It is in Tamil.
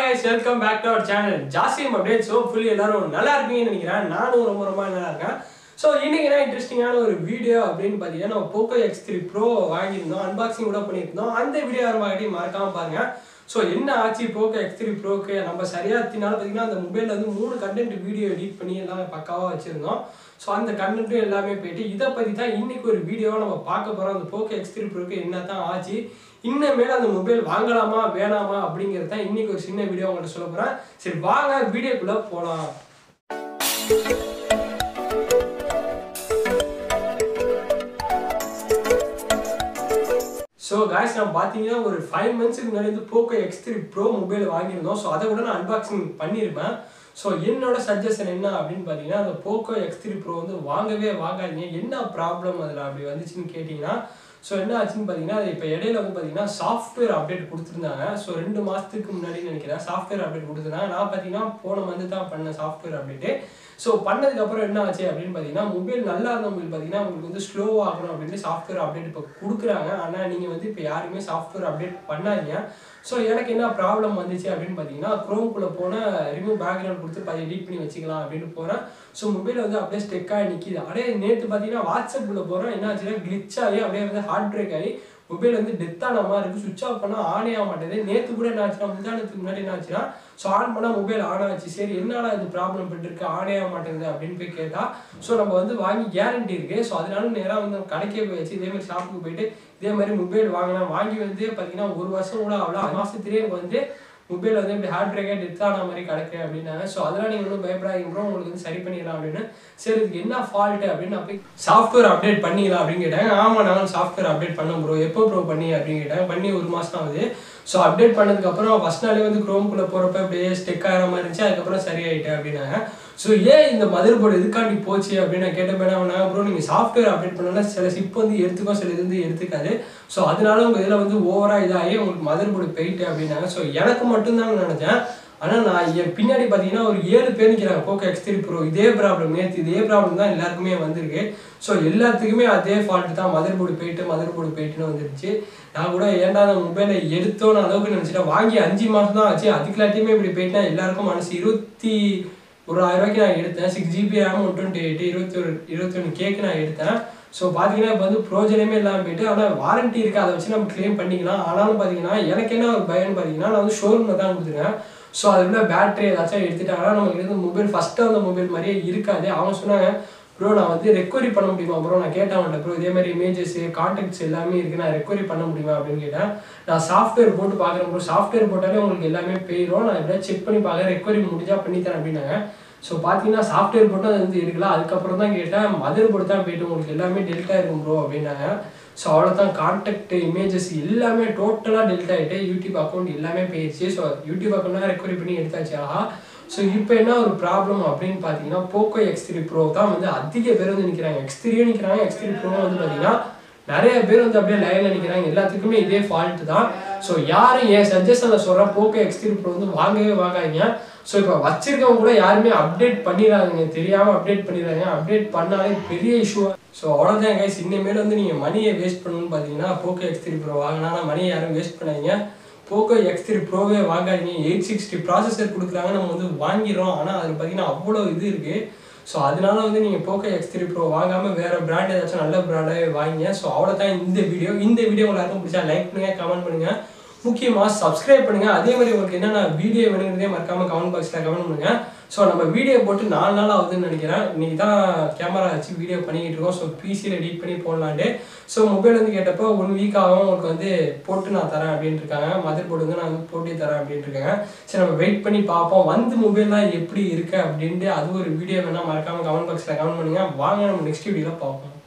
guys welcome back to our channel ஜாசியம் அப்டேட் ஸோ ஃபுல்லி எல்லாரும் நல்லா இருப்பீங்கன்னு நினைக்கிறேன் நானும் ரொம்ப ரொம்ப நல்லா இருக்கேன் ஸோ இன்னைக்கு என்ன இன்ட்ரெஸ்டிங்கான ஒரு வீடியோ அப்படின்னு பார்த்தீங்கன்னா நம்ம போக்கோ எக்ஸ் த்ரீ ப்ரோ வாங்கியிருந்தோம் அன்பாக்சிங் கூட பண்ணியிருந்தோம் அந்த வீடியோ யாரும் மறக்காம பாருங்க ஸோ என்ன ஆச்சு போக்கோ எக்ஸ் த்ரீ ப்ரோக்கு நம்ம சரியா தினால பார்த்தீங்கன்னா அந்த மொபைலில் வந்து மூணு கண்டென்ட் வீடியோ எடிட் பண்ணி எல்லாம் பக்காவாக வச்சுருந்தோம் ஸோ அந்த கண்டென்ட்டும் எல்லாமே போயிட்டு இதை பற்றி தான் இன்னைக்கு ஒரு வீடியோவை நம்ம பார்க்க போகிறோம் அந்த போக்கோ எக்ஸ் த்ரீ ப்ரோக்கு என்ன தான் ஆச்சு இன்னமேல அந்த மொபைல் வாங்கலாமா வேணாமா அப்படிங்கிறது தான் இன்னைக்கு ஒரு சின்ன வீடியோ உங்கள்கிட்ட சொல்ல போகிறேன் சரி வாங்க வீடியோக்குள்ளே போகலாம் ஸோ காய்ஸ் நான் பார்த்தீங்கன்னா ஒரு ஃபைவ் மந்த்ஸுக்கு முன்னாடி வந்து Poco X three pro mobile வாங்கியிருந்தோம் ஸோ அதை கூட நான் அன்பாக்சிங் பண்ணியிருப்பேன் ஸோ என்னோட சஜஷன் என்ன அப்படின்னு பார்த்தீங்கன்னா அந்த போக்கோ எக்ஸ் த்ரீ ப்ரோ வந்து வாங்கவே வாங்காதீங்க என்ன ப்ராப்ளம் அதில் அப்படி வந்துச்சுன்னு கேட்டிங்கன்னா ஸோ என்ன ஆச்சுன்னு பார்த்தீங்கன்னா அது இப்போ இடையில வந்து பார்த்தீங்கன்னா சாஃப்ட்வேர் அப்டேட் கொடுத்துருந்தாங்க ஸோ ரெண்டு மாதத்துக்கு முன்னாடி நினைக்கிறேன் சாஃப்ட்வேர் அப்டேட் கொடுத்துருந்தாங்க நான் பார்த்தீங்கன்னா போன மந்த் தான் பண்ணேன் சாஃப்ட்வேர் அப்டேட்டு ஸோ பண்ணதுக்கப்புறம் என்ன ஆச்சு அப்படின்னு பார்த்தீங்கன்னா மொபைல் நல்லா இருந்த மொபைல் பார்த்தீங்கன்னா உங்களுக்கு வந்து ஸ்லோ ஆகணும் அப்படின்னு சாஃப்ட்வேர் அப்டேட் இப்போ கொடுக்குறாங்க ஆனால் நீங்கள் வந்து இப்போ யாருமே சாஃப்ட்வேர் அப்டேட் பண்ணாதீங்க ஸோ எனக்கு என்ன ப்ராப்ளம் வந்துச்சு அப்படின்னு பார்த்தீங்கன்னா க்ரோம்குள்ளே போனால் ரிமூவ் பேக்ரவுண்ட் கொடுத்து பாதி எடிட் பண்ணி வச்சுக்கலாம் அப்படின்னு போகிறேன் ஸோ மொபைல் வந்து அப்படியே ஸ்டெக்காக நிற்கிது அப்படியே நேற்று பார்த்தீங்கன்னா வாட்ஸ்அப்பில் போகிறேன் என்ன ஆச்சுன்னா கிளிச் ஆகி அப்படியே வந்து ஹார்ட் பிரேக் ஆகி மொபைல் வந்து டெத் ஆன மாதிரி இருக்குது சுவிச் ஆஃப் பண்ணால் ஆனே ஆக மாட்டேது நேற்று கூட என்ன ஆச்சுன்னா முந்தானத்துக்கு முன்னாடி என்ன ஆச்சுன்னா ஸோ ஆன் பண்ணால் மொபைல் ஆன் ஆச்சு சரி என்னடா இது ப்ராப்ளம் பண்ணிருக்கு ஆனே ஆக மாட்டேங்குது அப்படின்னு போய் கேட்டால் ஸோ நம்ம வந்து வாங்கி கேரண்டி இருக்குது ஸோ அதனால நேராக வந்து கடைக்கே போய் வச்சு இதே மாதிரி ஷாப்புக்கு போயிட்டு இதே மாதிரி மொபைல் வாங்கினா வாங்கி வந்து பார்த்தீங்கன்னா ஒரு வருஷம் கூட அவ்வளோ மாதத்துலேயே வந்து மொபைல் வந்து இப்படி ஹார்ட் பிரேக்காக டெத் ஆன மாதிரி கிடக்கு அப்படின்னாங்க ஸோ அதெல்லாம் நீங்கள் ஒன்றும் பயப்படாதீங்க ப்ரோ உங்களுக்கு வந்து சரி பண்ணிடலாம் அப்படின்னு சரி இதுக்கு என்ன ஃபால்ட்டு அப்படின்னு நான் போய் சாஃப்ட்வேர் அப்டேட் பண்ணிக்கலாம் அப்படின்னு கேட்டாங்க ஆமாம் நாங்களும் சாஃப்ட்வேர் அப்டேட் பண்ணோம் ப்ரோ எப்போ ப்ரோ பண்ணி அப்படின்னு கேட்டாங்க பண்ணி ஒரு மாதம் ஆகுது ஸோ அப்டேட் பண்ணதுக்கப்புறம் ஃபஸ்ட் நாளே வந்து க்ரோம்குள்ளே போகிறப்ப அப்படியே ஸ்டெக் ஆகிற மாதிரி இருந்துச்சு அதுக்கப்புறம் சரியாயிட்டு அப்படின்னாங்க ஸோ ஏன் இந்த மதர் போர்டு எதுக்காண்டி போச்சு அப்படின்னு நான் கேட்டப்ப என்ன பண்ணாங்க ப்ரோ நீங்கள் சாஃப்ட்வேர் அப்டேட் பண்ணோன்னா சில சிப் வந்து எடுத்துக்கோ சில இது வந்து எடுத்துக்காது ஸோ அதனால உங்கள் இதில் வந்து ஓவராக இதாகி உங்களுக்கு மதர் போர்டு போயிட்டு அப்படின்னாங்க ஸோ எனக்கு மட்டும்தான் நினச்சேன் ஆனால் நான் என் பின்னாடி பார்த்தீங்கன்னா ஒரு ஏழு பேர் நிற்கிறாங்க போக்கோ எக்ஸ் த்ரீ ப்ரோ இதே ப்ராப்ளம் நேற்று இதே ப்ராப்ளம் தான் எல்லாருக்குமே வந்திருக்கு ஸோ எல்லாத்துக்குமே அதே ஃபால்ட்டு தான் மதர் போர்டு போயிட்டு மதர் போர்டு போயிட்டுன்னு வந்துருச்சு நான் கூட ஏன்டா அந்த மொபைலை எடுத்தோன்னு அளவுக்கு நினச்சிட்டேன் வாங்கி அஞ்சு மாதம் தான் ஆச்சு அதுக்குலாட்டியுமே இப்படி போயிட்டா எல்லாருக்கும் மனசு இருபத்தி ஒரு ஆயிரம் ரூபாய்க்கு நான் எடுத்தேன் six GB RAM one twenty eight இருபத்தி ஒரு இருபத்தி ஒன்று கேக்கு நான் எடுத்தேன் ஸோ பார்த்தீங்கன்னா இப்போ வந்து ப்ரோஜனமே இல்லாமல் போயிட்டு ஆனால் வாரண்ட்டி இருக்குது அதை வச்சு நம்ம க்ளைம் பண்ணிக்கலாம் ஆனாலும் பார்த்தீங்கன்னா எனக்கு என்ன ஒரு பயம்னு பார்த்தீங்கன்னா நான் வந்து ஷோரூமில் தான் கொடுத்துருக்கேன் ஸோ அதுக்குள்ள பேட்டரி ஏதாச்சும் எடுத்துட்டாங்கன்னா நமக்கு வந்து மொபைல் ஃபஸ்ட்டு வந்த மொபைல் மாதிரியே இருக்காது அவங்க சொன்னாங்க ப்ரோ நான் வந்து ரெக்கவரி பண்ண முடியுமா ப்ரோ நான் கேட்டேன் அவன்கிட்ட ப்ரோ இதே மாதிரி இமேஜஸ் கான்டாக்ட்ஸ் எல்லாமே இருக்குது நான் ரெக்கவரி பண்ண முடியுமா அப்படின்னு கேட்டேன் நான் சாஃப்ட்வேர் போட்டு பார்க்குறேன் ப்ரோ சாஃப்ட்வேர் போட்டாலே உங்களுக்கு எல்லாமே போயிடும் நான் எப்படியா செக் பண்ணி பார்க்குறேன் ரெக்கவரி முடிஞ்சா பண்ணித்தரேன் அப்படின்னாங்க ஸோ பார்த்தீங்கன்னா சாஃப்ட்வேர் போட்டு அது வந்து எடுக்கல அதுக்கப்புறம் தான் கேட்டேன் மதர் போட்டு தான் போயிட்டு உங்களுக்கு எல்லாமே டெல்ட்டா இருக்கும் ப்ரோ அப்படின்னாங்க ஸோ அவ்வளோதான் கான்டாக்ட் இமேஜஸ் எல்லாமே டோட்டலாக டெல்ட் ஆகிட்டு யூடியூப் அக்கௌண்ட் எல்லாமே போயிடுச்சு ஸோ யூடியூப் அக்கௌண்ட்லாம் ரெக்கவரி பண்ணி எடுத்தாச்சு ஆஹா ஸோ இப்போ என்ன ஒரு ப்ராப்ளம் அப்படின்னு பார்த்தீங்கன்னா போக்கோ எக்ஸ் த்ரீ ப்ரோ தான் வந்து அதிக பேர் வந்து நிற்கிறாங்க எக்ஸ் த்ரீயும் நிற்கிறாங்க எக்ஸ் த்ரீ ப்ரோ வந்து பார்த்தீங்கன்னா நிறைய பேர் வந்து அப்படியே லைனில் நிற்கிறாங்க எல்லாத்துக்குமே இதே ஃபால்ட்டு தான் ஸோ யாரும் என் சஜஷனில் சொல்கிறேன் போக்கோ எக்ஸ் த்ரீ ப்ரோ வந்து வாங்கவே வாங்காதீங்க ஸோ இப்போ வச்சிருக்கவங்க கூட யாருமே அப்டேட் பண்ணிடாதீங்க தெரியாமல் அப்டேட் பண்ணிடுறாங்க அப்டேட் பண்ணாலே பெரிய இஷ்யூ ஸோ அவ்வளோதான் கைஸ் இனிமேல் வந்து நீங்கள் மணியை வேஸ்ட் பண்ணணும்னு பார்த்தீங்கன்னா போக்கோ எக்ஸ் த்ரீ ப்ரோ வாங்கினா மணியை யாரும் வேஸ்ட் பண்ணாதீங்க போக்கோ எக்ஸ் த்ரீ ப்ரோவே வாங்காதீங்க எயிட் சிக்ஸ்டி ப்ராசஸர் கொடுக்குறாங்க நம்ம வந்து வாங்கிடுறோம் ஆனால் அதில் பார்த்தீங்கன்னா அவ்வளோ இது இருக்குது ஸோ அதனால வந்து நீங்கள் போக்கோ எக்ஸ் த்ரீ ப்ரோ வாங்காமல் வேறு பிராண்ட் ஏதாச்சும் நல்ல பிராண்டாகவே வாங்கிங்க ஸோ அவ்வளோதான் இந்த வீடியோ இந்த வீடியோ எல்லாருக்கும் பிடிச்சா லைக் பண்ணுங்கள் கமெண்ட் பண்ணுங்கள் முக்கியமாக சப்ஸ்கிரைப் பண்ணுங்கள் அதே மாதிரி உங்களுக்கு என்னென்ன வீடியோ வேணுங்கிறதே மறக்காமல் கமெண்ட் பாக்ஸில் கமெண்ட் பண்ணுங்கள் ஸோ நம்ம வீடியோ போட்டு நாலு நாள் ஆகுதுன்னு நினைக்கிறேன் இன்னைக்கு தான் கேமரா வச்சு வீடியோ பண்ணிக்கிட்டு இருக்கோம் ஸோ பிசியில் எடிட் பண்ணி போடலான்ட்டு ஸோ மொபைல் வந்து கேட்டப்போ ஒன் வீக் ஆகும் உங்களுக்கு வந்து போட்டு நான் தரேன் அப்படின்ட்டு இருக்காங்க மதர் போர்டு வந்து நான் வந்து போட்டு தரேன் அப்படின்ட்டு இருக்காங்க சரி நம்ம வெயிட் பண்ணி பார்ப்போம் வந்து மொபைல்லாம் எப்படி இருக்கு அப்படின்ட்டு அது ஒரு வீடியோ வேணால் மறக்காமல் கமெண்ட் பாக்ஸில் கமெண்ட் பண்ணுங்கள் வாங்க நம்ம நெக்ஸ்ட் வீடியோவில் பார்ப்போம்